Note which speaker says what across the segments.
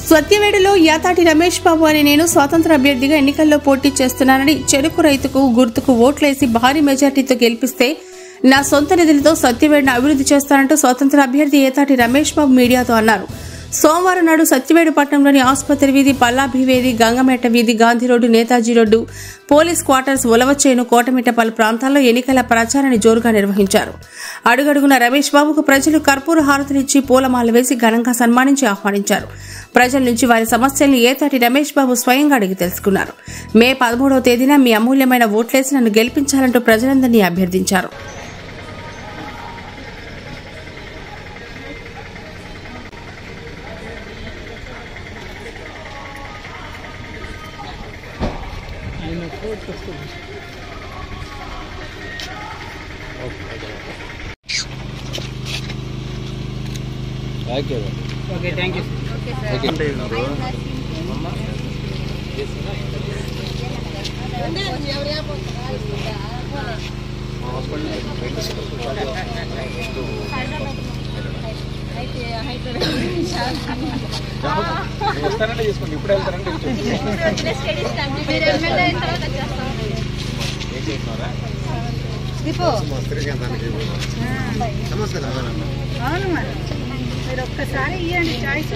Speaker 1: సత్యవేడులో యాతాటి రమేష్ బాబు అనే నేను స్వాతంత్ర అభ్యర్థిగా ఎన్నికల్లో పోటీ చేస్తున్నానని చెరుకు రైతుకు గుర్తుకు ఓట్లేసి భారీ మెజార్టీతో గెలిపిస్తే నా సొంత నిధులతో సత్యవేడును అభివృద్ధి చేస్తానంటూ స్వతంత్ర అభ్యర్థి ఏతాటి రమేష్ బాబు మీడియాతో అన్నారు సోమవారం నాడు సత్యవేడు పట్టణంలోని ఆసుపత్రి వీధి పల్లాభి వీధి గంగమేట వీధి Gandhi road Netaji road police quarters Ulavachenu Kotamitta పలు ప్రాంతాల్లో ఎన్నికల ప్రచారాన్ని జోరుగా నిర్వహించారు అడుగడుగున రమేష్ బాబుకు ప్రజలు కర్పూర హారతులిచ్చి పూలమాల వేసి ఘనంగా సన్మానించి ఆహ్వానించారు ప్రజల నుంచి వారి సమస్యలను ఏతాటి రమేష్ బాబు స్వయంగా అడిగి తెలుసుకున్నారు మే పదమూడవ తేదీన మీ అమూల్యమైన ఓట్లేసి నన్ను గెలిపించాలంటూ ప్రజలందరినీ అభ్యర్థించారు
Speaker 2: ఓకే థ్యాంక్ యూ
Speaker 3: వస్తానంటే చేసుకోండి ఇప్పుడు వెళ్తారంటే
Speaker 4: మీరు ఎమ్మెల్యే అయిన తర్వాత వచ్చేస్తాం
Speaker 3: ఏం చేస్తున్నారా
Speaker 4: అవును మరి మీరు ఒక్కసారి ఇవ్వండి చాయిస్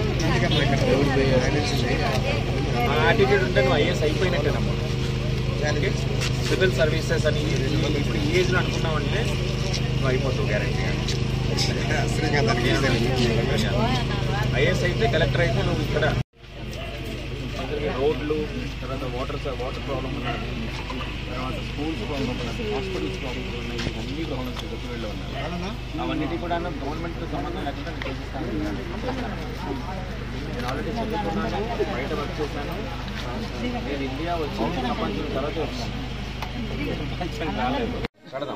Speaker 3: ఆ యాటిట్యూడ్ ఉంటే నువ్వు ఐఏఎస్ అయిపోయినట్టేనమ్మా సివిల్ సర్వీసెస్ అని ఈ- ఇప్పుడు ఈ ఏజ్లో అనుకున్నావు అంటే నువ్వు అయిపోతావు గ్యారంటీ ఐఏఎస్ అయితే కలెక్టర్ అయితే నువ్వు ఇక్కడ రోడ్లు తర్వాత వాటర్ వాటర్ ప్రాబ్లం ఉన్నది తర్వాత స్కూల్స్ ప్రాబ్లం ఉన్నది హాస్పిటల్స్ ప్రాబ్లమ్స్ ఉన్నాయి ఇవన్నీ ప్రాబ్లమ్స్ దగ్గరలో ఉన్నాయి అవన్నిటి కూడా గవర్నమెంట్తో సంబంధం లేకుండా నేను చేసిస్తాను నేను ఆల్రెడీ చదువుకున్నాను బయట వర్క్ చేశాను నేను ఇండియా వచ్చి ప్రపంచం తర్వాత వచ్చాను ప్రపంచం రాలేదు కడదాం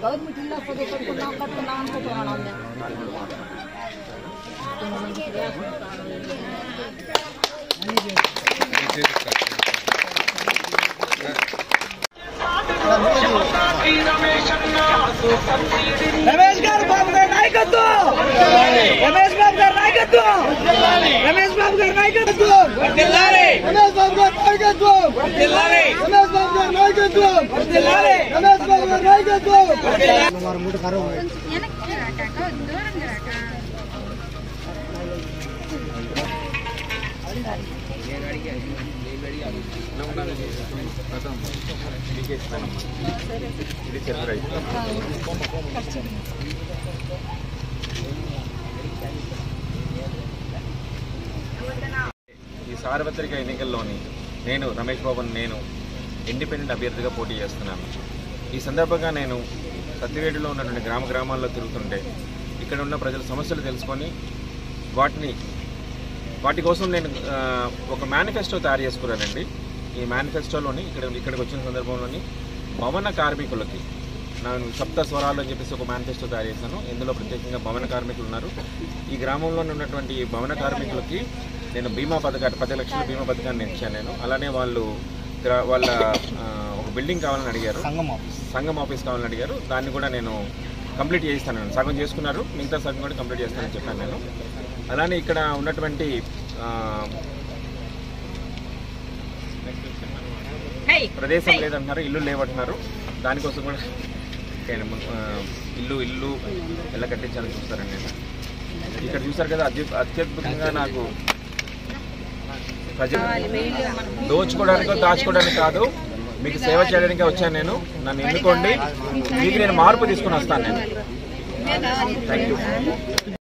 Speaker 2: రమేష్ గారు బాబు గారి నాయకత్వం రమేష్ బాబు గారి నాయకత్వం రమేష్ బాబు గారి నాయకత్వం వర్ధిల్లాలి
Speaker 5: రమేష్ బాబు గారి నాయకత్వం
Speaker 2: వర్ధిల్లాలి
Speaker 5: రమేష్ బాబు గారి నాయకత్వం
Speaker 2: వర్ధిల్లాలి
Speaker 5: రమేష్ బాబు గారి నాయకత్వం
Speaker 4: వెనక్కి రాకాక దూరంగా రాక
Speaker 3: ఇది చెరుకు రైతు ఈ సార్వత్రిక ఎన్నికల్లోని నేను రమేష్ బాబుని నేను ఇండిపెండెంట్ అభ్యర్థిగా పోటీ చేస్తున్నాను ఈ సందర్భంగా నేను సత్యవేడులో ఉన్నటువంటి గ్రామ గ్రామాల్లో తిరుగుతుంటే ఇక్కడ ఉన్న ప్రజల సమస్యలు తెలుసుకొని వాటిని వాటి కోసం నేను ఆ, ఒక మేనిఫెస్టో తయారు చేసుకున్నానండి ఈ మేనిఫెస్టోలోని ఇక్కడ ఇక్కడికి వచ్చిన సందర్భంలోని భవన కార్మికులకి నేను సప్త స్వరాలు అని చెప్పేసి ఒక మేనిఫెస్టో తయారు చేశాను ఇందులో ప్రత్యేకంగా భవన కార్మికులు ఉన్నారు ఈ గ్రామంలో ఉన్నటువంటి ఈ భవన కార్మికులకి నేను బీమా పథకాన్ని పది లక్షల బీమా పథకాన్ని ఇచ్చాను నేను అలానే వాళ్ళు గ్రా- వాళ్ళ ఆ, ఒక బిల్డింగ్ కావాలని అడిగారు సంఘం ఆఫీస్ కావాలని అడిగారు దాన్ని కూడా నేను కంప్లీట్ చేయిస్తాను నేను సగం చేసుకున్నారు మిగతా సగం కూడా కంప్లీట్ చేస్తానని చెప్పాను నేను అలానే ఇక్కడ ఉన్నటువంటి ఆ, ప్రదేశం లేదంటున్నారు ఇల్లు లేవంటున్నారు దానికోసం కూడా నేను, ఆ, ఇల్లు ఇల్లు ఎలా కట్టించాలని చూస్తారండి నేను ఇక్కడ చూసారు కదా అత్యు అత్యద్భుతంగా నాకు ప్రజలు దోచుకోవడానికి దాచుకోవడానికి కాదు మీకు సేవ చేయడానికి వచ్చాను నేను నన్ను ఎన్నుకోండి మీకు నేను మార్పు తీసుకుని వస్తాను నేను థ్యాంక్ యూ